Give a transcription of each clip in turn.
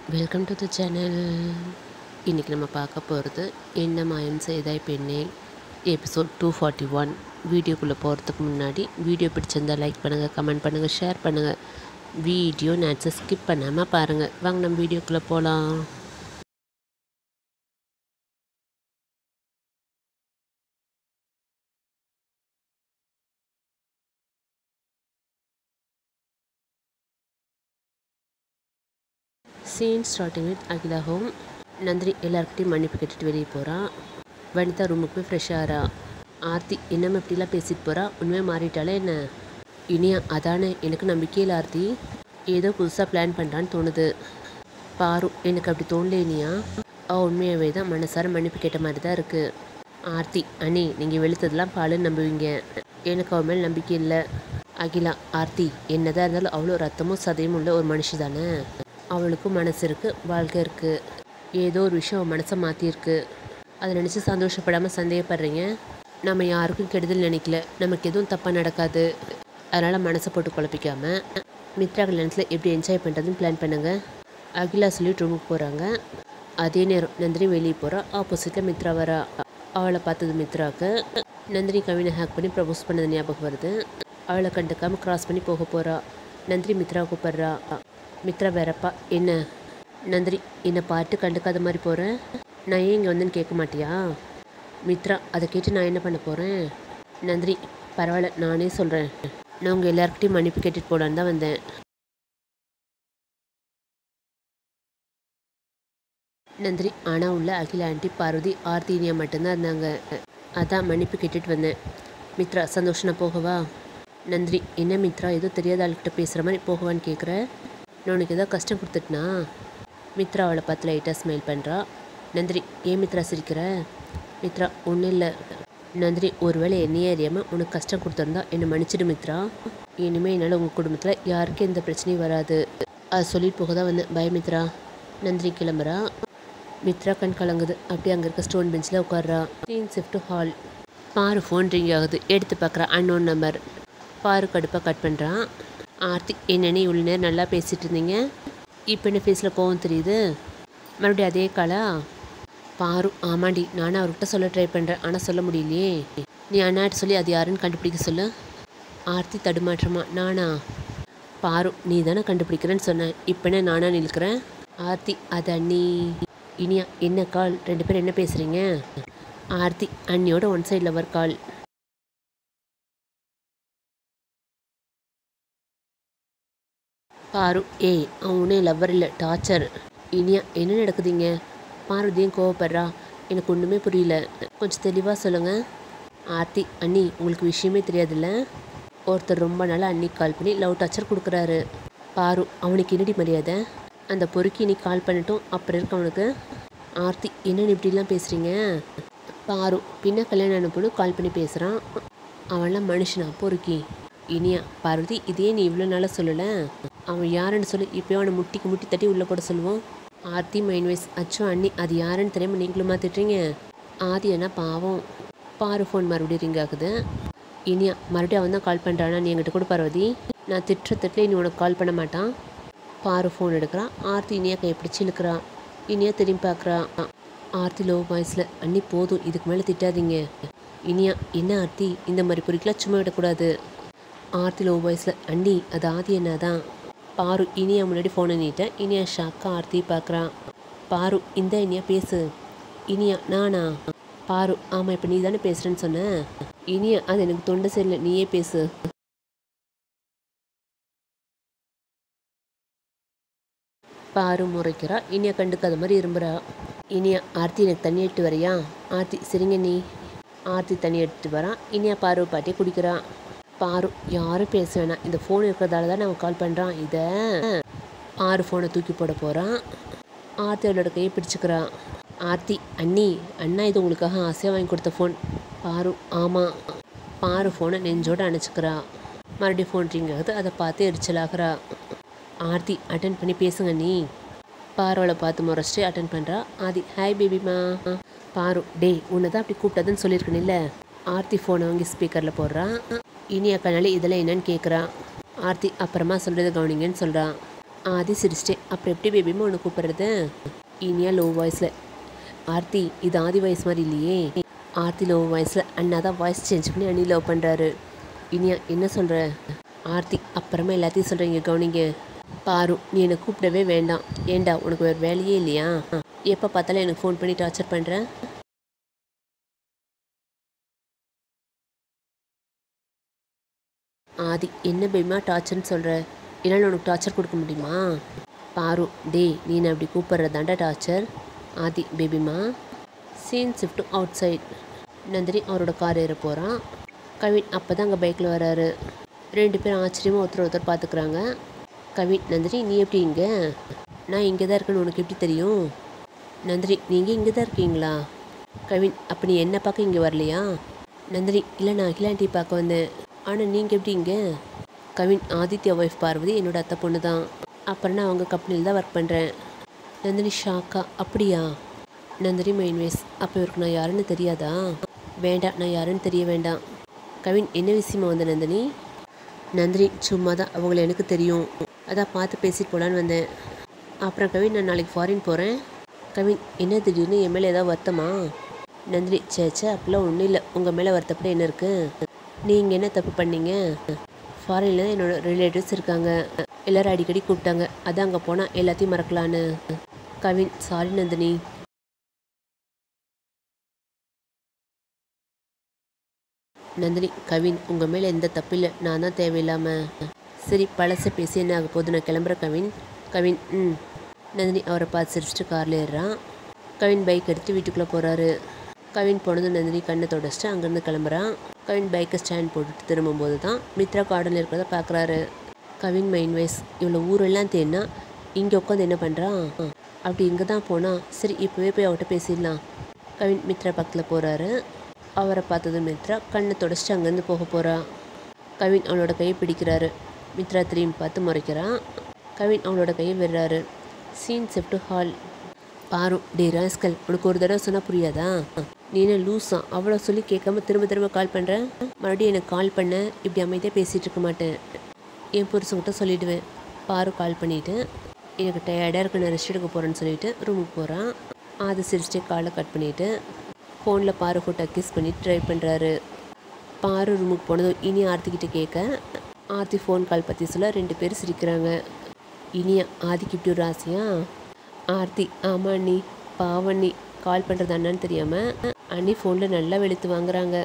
welcome to the channel இன்றைக்கி நம்ம பார்க்க போகிறது என்ன மாயம் செய்தாய் பெண்ணே எபிசோட் டூ ஃபார்ட்டி ஒன் வீடியோக்குள்ளே போகிறதுக்கு முன்னாடி வீடியோ பிடிச்சிருந்தா லைக் பண்ணுங்கள் கமெண்ட் பண்ணுங்கள் ஷேர் பண்ணுங்கள் வீடியோ நேட்ஸை ஸ்கிப் பண்ணாமல் பாருங்கள் வாங்க நம்ம வீடியோக்குள்ளே போகலாம் scene starting with Akila home Nandini எல்லாருக்கிட்டையும் மன்னிப்பு கேட்டுட்டு வெளியே போகிறான் வனிதா ரூமுக்கு போய் ஃப்ரெஷ் ஆகிறா ஆர்த்தி என்னம்மா இப்படிலாம் பேசிட்டு போகிறா உண்மையாக மாறிட்டாலே என்ன இனியா அதானே எனக்கு நம்பிக்கையில் ஆர்த்தி ஏதோ புதுசாக பிளான் பண்ணுறான்னு தோணுது பாரு எனக்கு அப்படி தோணல இனியா அவ உண்மையாகவே தான் மனசார மன்னிப்பு கேட்ட மாதிரி தான் இருக்குது ஆர்த்தி அண்ணி நீங்கள் வெளுத்ததெல்லாம் பாலுன்னு நம்புவீங்க எனக்கு அவன் மேல் நம்பிக்கை இல்லை அகிலா ஆர்த்தி என்னதான் இருந்தாலும் அவ்வளோ ரத்தமும் சதையும் உள்ள ஒரு மனுஷி தானே அவளுக்கும் மனசு இருக்குது வாழ்க்கை இருக்குது ஏதோ ஒரு விஷயம் அவன் மனசை மாற்றிருக்கு அதை நினச்சி சந்தோஷப்படாமல் சந்தேகப்படுறீங்க நம்ம யாருக்கும் கெடுதல் நினைக்கல நமக்கு எதுவும் தப்பாக நடக்காது அதனால் மனசை போட்டு குழப்பிக்காம மித்ரா கல்யாணத்தில் எப்படி என்ஜாய் பண்ணுறதுன்னு பிளான் பண்ணுங்கள் அகிலா சொல்லிட்டு ரூமுக்கு போகிறாங்க அதே நேரம் நந்தினி வெளியே போகிறா ஆப்போசிட்டில் மித்ரா வரா அவளை பார்த்தது மித்ராவுக்கு நந்தினி கவினை ஹேக் பண்ணி ப்ரப்போஸ் பண்ணது ஞாபகம் வருது அவளை கண்டுக்காமல் கிராஸ் பண்ணி போக போகிறா நந்தினி மித்ரா கூப்பிட்றா மித்ரா வேறப்பா என்ன நந்தினி என்னை பாட்டு கண்டுக்காத மாதிரி போகிறேன் நான் ஏன் இங்கே வந்தேன்னு கேட்க மாட்டியா மித்ரா அதை கேட்டு நான் என்ன பண்ண போகிறேன் நந்தினி பரவாயில்ல நானே சொல்கிறேன் நான் உங்கள் எல்லாருக்கிட்டையும் மன்னிப்பு கேட்டுட்டு போலான்னு தான் வந்தேன் நந்தினி ஆனால் உள்ள அகில ஆண்டி பார்வதி ஆர்த்தினியா மட்டும்தான் இருந்தாங்க அதான் மன்னிப்பு கேட்டுட்டு வந்தேன் மித்ரா சந்தோஷம் நான் போகவா நந்தினி என்ன மித்ரா ஏதோ தெரியாத ஆள்கிட்ட பேசுகிற மாதிரி போகவான்னு கேட்குற நான் உனக்கு ஏதோ கஷ்டம் கொடுத்துட்டனா மித்ரா அவளை பார்த்து லைட்டாக ஸ்மைல் பண்ணுறா நந்தினி ஏன் மித்ரா சிரிக்கிற மித்ரா ஒன்றும் இல்லை நந்தினி ஒருவேளை என்னையே அறியாமல் உனக்கு கஷ்டம் கொடுத்துருந்தா என்னை மன்னிச்சிடு மித்ரா இனிமேல் என்னால் உங்கள் குடும்பத்தில் யாருக்கும் எந்த பிரச்சனையும் வராது அது சொல்லிட்டு போக தான் வந்தேன் பய மித்ரா நந்தினி கிளம்புறா மித்ரா கண் கலங்குது அப்படியே அங்கே இருக்க ஸ்டோன் பெஞ்சில் உட்கார்றா க்ளீன் ஷிஃப்ட் ஹால் பாரு ஃபோன் ரிங் ஆகுது எடுத்து பார்க்குறா அன்னோன் நம்பர் பாரு கடுப்பாக கட் பண்ணுறான் ஆர்த்தி என்னென்னு இவ்வளோ நேரம் நல்லா பேசிகிட்டு இருந்தீங்க இப்போ என்ன ஃபேஸில் கோவம் தெரியுது மறுபடியும் அதே காலா பாரு ஆமாண்டி நானும் அவர்கிட்ட சொல்ல ட்ரை பண்ணுறேன் ஆனால் சொல்ல முடியலையே நீ அண்ணாட்ட சொல்லி அது யாருன்னு கண்டுபிடிக்க சொல்லு ஆர்த்தி தடுமாற்றமா நானா பாரு நீ தானே கண்டுபிடிக்கிறேன்னு சொன்னேன் இப்போ என்ன நானா நிற்கிறேன் ஆர்த்தி அது அண்ணி இனியா என்ன கால் ரெண்டு பேரும் என்ன பேசுகிறீங்க ஆர்த்தி அண்ணியோட ஒன் சைட் லவர் கால் பாரு ஏய் அவனே லவ்வர் இல்லை டார்ச்சர் இனியா என்ன நடக்குதுங்க பார்வதியும் கோவப்படுறா எனக்கு ஒன்றுமே புரியல கொஞ்சம் தெளிவாக சொல்லுங்கள் ஆர்த்தி அண்ணி உங்களுக்கு விஷயமே தெரியாதுல்ல ஒருத்தர் ரொம்ப நாளாக அண்ணி கால் பண்ணி லவ் டார்ச்சர் கொடுக்குறாரு பாரு அவனுக்கு என்னடி மரியாதை அந்த பொறுக்கி நீ கால் பண்ணட்டும் அப்புறம் இருக்க அவனுக்கு ஆர்த்தி என்னன்னு இப்படிலாம் பேசுகிறீங்க பாரு பின்ன கல்யாணம் ஆன பொண்ணு கால் பண்ணி பேசுகிறான் அவன்லாம் மனுஷனா பொறுக்கி இனியா பார்வதி இதே நீ இவ்வளோ நாளாக சொல்லலை அவன் யாருன்னு சொல்லி இப்போயும் அவனை முட்டிக்கு முட்டி தட்டி உள்ளே போட சொல்லுவோம் ஆர்த்தி மைண்ட் வைஸ் அச்சோ அண்ணி அது யாருன்னு தெரியாமல் நீங்களுமா திட்டுறீங்க ஆதி அண்ணா பாவம் பாரு ஃபோன் மறுபடியும் ரிங் ஆகுது இனியா மறுபடியும் அவன் தான் கால் பண்ணுறானா நீ என்கிட்ட கூட பார்வதி நான் திட்டுற திட்டில் இனி உனக்கு கால் பண்ண மாட்டான் பாரு ஃபோன் எடுக்கிறான் ஆர்த்தி இனியா கை பிடிச்சி இழுக்கிறான் இனியா திரும்பி பார்க்குறா ஆர்த்தி லோ வாய்ஸில் அண்ணி போதும் இதுக்கு மேலே திட்டாதீங்க இனியா என்ன ஆர்த்தி இந்த மாதிரி பொறிக்கலாம் சும்மா விடக்கூடாது ஆர்த்தி லோ வாய்ஸில் அண்ணி அது ஆதி என்ன தான் பாரு இனியா முன்னாடி ஃபோனை நீட்டேன் இனியா ஷாக்கா ஆர்த்தி பார்க்குறான் பாரு இந்த இனியா பேசு இனியா நானா பாரு ஆமாம் இப்போ நீ தானே பேசுகிறேன்னு சொன்ன இனியா அது எனக்கு தொண்டை சரியில்லை நீயே பேசு பாரு முறைக்கிறா இனியா கண்டுக்காத மாதிரி இரும்புறா இனியா ஆர்த்தி எனக்கு தண்ணி எடுத்து வரையா ஆர்த்தி சரிங்க நீ ஆர்த்தி தண்ணி எடுத்துட்டு வரான் இனியா பாரு பாட்டியை குடிக்கிறான் பாரு யாரும் பேச வேணாம் இந்த ஃபோன் இருக்கிறதால தான் அவன் கால் பண்ணுறான் இதை ஆறு ஃபோனை தூக்கி போட போகிறான் ஆர்த்தி அவளோட கையை பிடிச்சிக்கிறான் ஆர்த்தி அண்ணி அண்ணா இது உங்களுக்காக ஆசையாக வாங்கி கொடுத்த ஃபோன் பாரு ஆமாம் பாரு ஃபோனை நெஞ்சோடு அணைச்சிக்கிறா மறுபடியும் ஃபோன் ரிங் ஆகுது அதை பார்த்து எரிச்சலாகிறா ஆர்த்தி அட்டன் பண்ணி பேசுங்க நீ பாரோவை பார்த்து முறைச்சிட்டு அட்டன் பண்ணுறா ஆதி ஹாய் பேபிமா பாரு டேய் உன்னை தான் அப்படி கூப்பிட்டதுன்னு சொல்லியிருக்கணில்ல ஆர்த்தி ஃபோனை வாங்கி ஸ்பீக்கரில் போடுறான் இனியா கண்ணாலே இதெல்லாம் என்னன்னு கேட்குறான் ஆர்த்தி அப்புறமா சொல்கிறது கவனிங்கன்னு சொல்கிறான் ஆதி சிரிச்சிட்டே அப்புறம் எப்படி பேபிமா உன்னை கூப்பிட்றது இனியா லோ வாய்ஸில் ஆர்த்தி இது ஆதி வாய்ஸ் மாதிரி இல்லையே ஆர்த்தி லோ வாய்ஸில் அண்ணா தான் வாய்ஸ் சேஞ்ச் பண்ணி அண்ணி லவ் பண்ணுறாரு இனியா என்ன சொல்கிற ஆர்த்தி அப்புறமா எல்லாத்தையும் சொல்கிறீங்க கவனிங்க பாரு நீ என்னை கூப்பிடவே வேண்டாம் ஏண்டா உனக்கு வேறு வேலையே இல்லையா எப்போ பார்த்தாலும் எனக்கு ஃபோன் பண்ணி டார்ச்சர் பண்ணுறேன் ஆதி என்ன பேபிமா டார்ச்சர்னு சொல்கிற என்னால் உனக்கு டார்ச்சர் கொடுக்க முடியுமா பாரு டேய் நீ என்னை அப்படி கூப்பிட்றதாண்டா டார்ச்சர் ஆதி பேபிமா scene shift outside Nandini அவரோட கார் ஏற போகிறான் கவின் அப்போ தான் அங்கே பைக்கில் வராரு ரெண்டு பேரும் ஆச்சரியமாக ஒருத்தர் ஒருத்தர் பார்த்துக்குறாங்க கவின் நந்தினி நீ எப்படி இங்கே நான் இங்கே தான் இருக்கேன்னு உனக்கு எப்படி தெரியும் நந்தினி நீங்கள் இங்கே தான் இருக்கீங்களா கவின் அப்போ நீ என்ன பார்க்க இங்கே வரலையா நந்தினி இல்லை நான் அகிலாண்டி பார்க்க வந்தேன் ஆனால் நீங்கள் எப்படி இங்கே கவின் ஆதித்யா ஒய்ஃப் பார்வதி என்னோட அத்தை பொண்ணு தான் அப்புறம் நான் அவங்க கம்பெனியில் தான் ஒர்க் பண்ணுறேன் நந்தினி ஷாக்கா அப்படியா நந்தினி மைன்வேஸ் அப்போ இவருக்கு நான் யாருன்னு தெரியாதா வேண்டாம் நான் யாருன்னு தெரிய வேண்டாம் கவின் என்ன விஷயமா வந்த நந்தினி நந்தினி சும்மா தான் அவங்கள எனக்கு தெரியும் அதான் பார்த்து பேசிட்டு போகலான்னு வந்தேன் அப்புறம் கவின் நான் நாளைக்கு ஃபாரின் போகிறேன் கவின் என்ன திடீர்னு என் மேலே ஏதாவது வருத்தமா நந்தினி சே சே அப்படிலாம் ஒன்றும் இல்லை உங்கள் மேலே வருத்தப்பட என்ன இருக்குது நீங்கள் என்ன தப்பு பண்ணீங்க ஃபாரினில் என்னோட ரிலேட்டிவ்ஸ் இருக்காங்க எல்லோரும் அடிக்கடி கூப்பிட்டாங்க அதான் அங்கே போனால் எல்லாத்தையும் மறக்கலான்னு கவின் சாரி நந்தினி நந்தினி கவின் உங்கள் மேலே எந்த தப்பில்லை நான் தான் தேவையில்லாமல் சரி பழசை பேசி என்ன ஆக போகுது நான் கிளம்புறேன் கவின் கவின் ம் நந்தினி அவரை பார்த்து சிரிச்சிட்டு காரில் ஏறுறான் கவின் பைக் எடுத்து வீட்டுக்குள்ளே போகிறாரு கவின் போனதும் நந்தினி கண்ணை தொடச்சிட்டு அங்கேருந்து கிளம்புறான் கவின் பைக்கை ஸ்டாண்ட் போட்டுட்டு திரும்பும்போது தான் மித்ரா கார்டனில் இருக்கிறத பார்க்குறாரு கவின் மைண்ட் வைஸ் இவ்வளோ ஊரெல்லாம் தேடினா இங்கே உட்காந்து என்ன பண்ணுறான் அப்படி இங்கே தான் போனால் சரி இப்போவே போய் அவர்கிட்ட பேசிடலாம் கவின் மித்ரா பக்கத்தில் போகிறாரு அவரை பார்த்ததும் மித்ரா கண்ணை தொடச்சிட்டு அங்கேருந்து போக போகிறா கவின் அவளோட கையை பிடிக்கிறாரு மித்ரா திரும்பி பார்த்து முறைக்கிறான் கவின் அவளோட கையை விடுறாரு சீன் செப்டு ஹால் பாரு டே ராஸ்கல் உனக்கு ஒரு தடவை சொன்னால் புரியாதா நீ என்ன லூஸா அவ்வளோ சொல்லி கேட்காம திரும்ப திரும்ப கால் பண்ணுறேன் மறுபடியும் எனக்கு கால் பண்ண இப்படி அமைதியாக பேசிகிட்டு இருக்க மாட்டேன் என் புருஷன்கிட்ட சொல்லிடுவேன் பாரு கால் பண்ணிவிட்டு எனக்கு டயர்டாக இருக்கு நான் ரெஸ்ட் எடுக்க போகிறேன்னு சொல்லிட்டு ரூமுக்கு போகிறான் அது சிரிச்சிட்டே காலை கட் பண்ணிவிட்டு ஃபோனில் பாரு ஃபோட்டோ கிஸ் பண்ணி ட்ரை பண்ணுறாரு பாரு ரூமுக்கு போனதும் இனி ஆர்த்திக்கிட்ட கேட்க ஆர்த்தி ஃபோன் கால் பற்றி சொல்ல ரெண்டு பேரும் சிரிக்கிறாங்க இனியா ஆதிக்கு இப்படி ஒரு ஆசையா ஆர்த்தி ஆமா அண்ணி பாவம் அண்ணி கால் பண்ணுறது அண்ணான்னு தெரியாமல் அண்ணி ஃபோனில் நல்லா வெளுத்து வாங்குறாங்க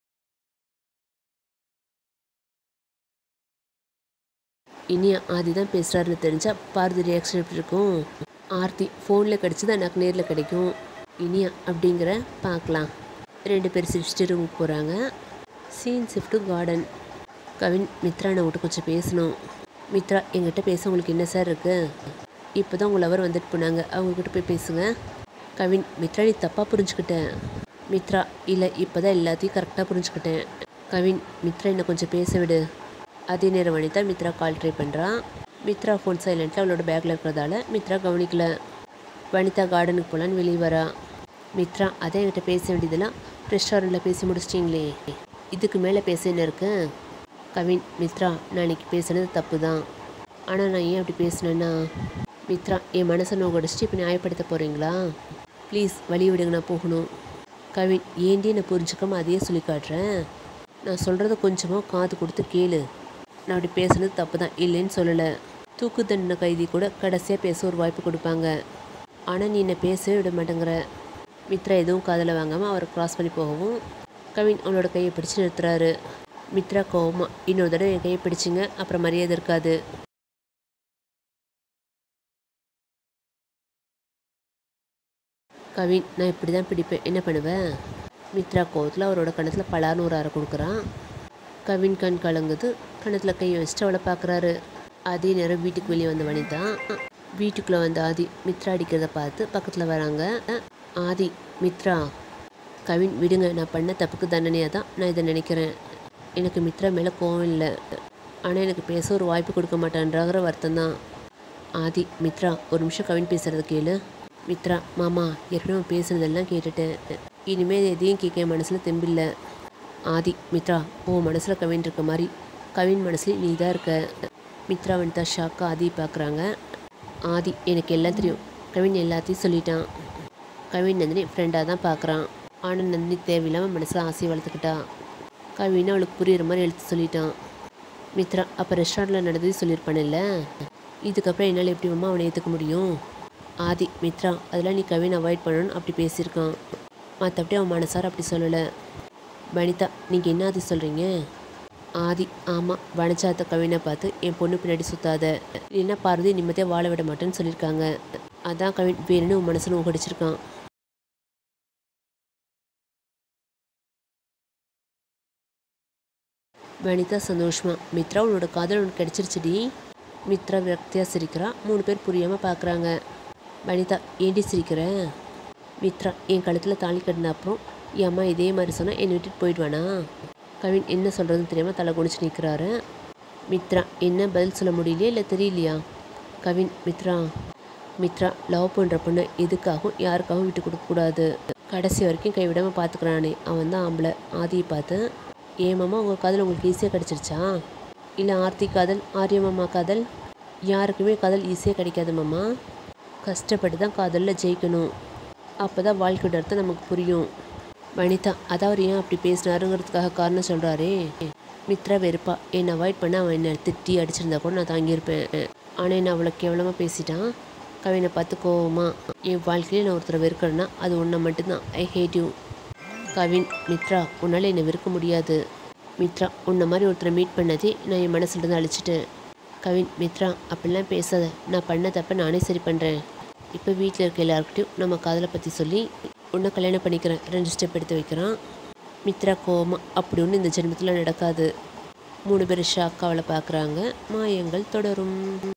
இனியா ஆதி தான் பேசுகிறாருன்னு தெரிஞ்சா பாரதி ரியாக்ஷன் எப்படி இருக்கும் ஆர்த்தி ஃபோனில் கிடச்சது எனக்கு நேரில் கிடைக்கும் இனியா அப்படிங்கிற பார்க்கலாம் ரெண்டு பேர் சிரிச்சிட்டு ரூமுக்கு போகிறாங்க scene shift garden Kavin Mithra நான் விட்டு கொஞ்சம் பேசணும் மித்ரா எங்கிட்ட பேச உங்களுக்கு என்ன சார் இருக்குது இப்போ தான் உங்கள் லவர் வந்துட்டு போனாங்க அவங்கக்கிட்ட போய் பேசுங்க கவின் மித்ரா நீ தப்பாக புரிஞ்சுக்கிட்டேன் மித்ரா இல்லை இப்போ தான் எல்லாத்தையும் கரெக்டாக புரிஞ்சுக்கிட்டேன் கவின் மித்ரா என்னை கொஞ்சம் பேச விடு அதே நேரம் வனிதா மித்ரா கால் ட்ரை பண்ணுறான் மித்ரா ஃபோன் சைலண்ட்டில் அவளோட பேக்கில் இருக்கிறதால மித்ரா கவனிக்கல வனிதா கார்டனுக்கு போகலான்னு வெளியே வரா மித்ரா அதே என்கிட்ட பேச வேண்டியதெல்லாம் ரெஸ்டாரண்ட்டில் பேசி முடிச்சிட்டிங்களே இதுக்கு மேலே பேச என்ன இருக்கு கவின் மித்ரா நான் இன்னைக்கு பேசுனது தப்பு தான் ஆனால் நான் ஏன் அப்படி பேசினேன்னா மித்ரா என் மனசை நோக்கடிச்சிட்டு இப்போ நியாயப்படுத்த போகிறீங்களா ப்ளீஸ் வழி விடுங்க நான் போகணும் கவின் ஏண்டி என்னை புரிஞ்சுக்காம அதையே சொல்லி காட்டுறேன் நான் சொல்கிறத கொஞ்சமாக காது கொடுத்து கேளு நான் அப்படி பேசுனது தப்பு தான் இல்லைன்னு சொல்லலை தூக்கு தண்டனை கைதி கூட கடைசியாக பேச ஒரு வாய்ப்பு கொடுப்பாங்க ஆனால் நீ என்னை பேசவே விட மாட்டேங்கிற மித்ரா எதுவும் காதில் வாங்காமல் அவரை கிராஸ் பண்ணி போகவும் கவின் அவனோட கையை பிடிச்சு நிறுத்துறாரு மித்ரா கோவமா இன்னொரு தடவை என் கையை பிடிச்சிங்க அப்புறம் மரியாதை இருக்காது கவின் நான் இப்படி தான் பிடிப்பேன் என்ன பண்ணுவேன் மித்ரா கோவத்தில் அவரோட கணத்தில் பலார்னு ஒரு அறை கொடுக்குறான் கவின் கண் கலங்குது கணத்தில் கையை வச்சுட்டு அவளை பார்க்குறாரு அதே நேரம் வீட்டுக்கு வெளியே வந்த வனிதா வீட்டுக்குள்ளே வந்த ஆதி மித்ரா அடிக்கிறத பார்த்து பக்கத்தில் வராங்க ஆதி மித்ரா கவின் விடுங்க நான் பண்ண தப்புக்கு தண்டனையாக தான் நான் இதை நினைக்கிறேன் எனக்கு மித்ரா மேலே கோவம் இல்லை ஆனால் எனக்கு பேச ஒரு வாய்ப்பு கொடுக்க மாட்டேன்றாங்கிற வருத்தம் தான் ஆதி மித்ரா ஒரு நிமிஷம் கவின் பேசுறது கேளு மித்ரா மாமா ஏற்கனவே அவன் பேசுனதெல்லாம் கேட்டுட்டேன் இனிமேல் எதையும் கேட்க என் மனசில் தெம்பில்லை ஆதி மித்ரா உன் மனசில் கவின் இருக்க மாதிரி கவின் மனசுல நீ தான் இருக்க மித்ரா வனிதா ஷாக்கா ஆதி பார்க்குறாங்க ஆதி எனக்கு எல்லாம் தெரியும் கவின் எல்லாத்தையும் சொல்லிட்டான் கவின் நந்தினி ஃப்ரெண்டாக தான் பார்க்குறான் ஆனால் நந்தினி தேவையில்லாமல் மனசில் ஆசையை வளர்த்துக்கிட்டா கவின் அவளுக்கு புரியுற மாதிரி எழுத்து சொல்லிட்டான் மித்ரா அப்போ ரெஸ்டாரண்ட்டில் நடந்தது சொல்லியிருப்பானில்ல இதுக்கப்புறம் என்னால் எப்படி அம்மா அவனை ஏற்றுக்க முடியும் ஆதி மித்ரா அதெல்லாம் நீ கவின் அவாய்ட் பண்ணணும்னு அப்படி பேசியிருக்கான் மற்றபடி அவன் மனசார அப்படி சொல்லலை வனிதா நீங்கள் என்ன ஆதி சொல்கிறீங்க ஆதி ஆமாம் வனஜாத்த கவினை பார்த்து என் பொண்ணு பின்னாடி சுத்தாத இல்லைன்னா பார்வதி நிம்மதியாக வாழ விட மாட்டேன்னு சொல்லியிருக்காங்க அதான் கவின் வேணும்னு உன் மனசில் உகடிச்சிருக்கான் வனிதா சந்தோஷமா மித்ரா உன்னோட காதல் உனக்கு கிடைச்சிருச்சுடி மித்ரா விரக்தியாக சிரிக்கிறா மூணு பேர் புரியாமல் பார்க்குறாங்க வனிதா ஏண்டி சிரிக்கிற மித்ரா என் கழுத்தில் தாலி கட்டின அப்புறம் என் அம்மா இதே மாதிரி சொன்னால் என்னை விட்டுட்டு போயிடுவானா கவின் என்ன சொல்கிறதுன்னு தெரியாமல் தலை குனிச்சு நிற்கிறாரு மித்ரா என்ன பதில் சொல்ல முடியலையா இல்லை தெரியலையா கவின் மித்ரா மித்ரா லவ் பண்ணுற பொண்ணு எதுக்காகவும் யாருக்காகவும் விட்டு கொடுக்கக்கூடாது கடைசி வரைக்கும் கைவிடாமல் பார்த்துக்கிறானே அவன் தான் ஆம்பளை ஆதியை பார்த்து ஏன் மாமா உங்கள் காதல் உங்களுக்கு ஈஸியாக கிடச்சிருச்சா இல்லை ஆர்த்தி காதல் ஆரியமாமா காதல் யாருக்குமே காதல் ஈஸியாக கிடைக்காது மாமா கஷ்டப்பட்டு தான் காதலில் ஜெயிக்கணும் அப்போ தான் வாழ்க்கையோட அர்த்தம் நமக்கு புரியும் வனிதா அதான் அவர் ஏன் அப்படி பேசினாருங்கிறதுக்காக காரணம் சொல்கிறாரே மித்ரா வெறுப்பா என்னை அவாய்ட் பண்ண அவன் என்னை திட்டி அடிச்சிருந்தா கூட நான் தாங்கியிருப்பேன் ஆனால் என்ன அவ்வளோ கேவலமாக பேசிட்டான் கவினை பார்த்து கோவமா என் வாழ்க்கையில நான் ஒருத்தரை வெறுக்கிறேன்னா அது ஒன்றை மட்டும்தான் I hate you Kavin Mithra உன்னால் என்னை வெறுக்க முடியாது மித்ரா உன்னை மாதிரி ஒருத்தரை மீட் பண்ணதே நான் என் மனசுலேருந்து அழிச்சிட்டேன் கவின் மித்ரா அப்படிலாம் பேசாத நான் பண்ண தப்பை நானே சரி பண்ணுறேன் இப்போ வீட்டில் இருக்க எல்லாருக்கிட்டையும் நம்ம காதலை பற்றி சொல்லி உன்னை கல்யாணம் பண்ணிக்கிறேன் ரெண்டு ஸ்டெப் எடுத்து வைக்கிறான் மித்ரா கோவமா அப்படி ஒன்று இந்த ஜென்மத்தில் நடக்காது மூணு பேர் ஷாக்காவலை பார்க்குறாங்க மாயங்கள் தொடரும்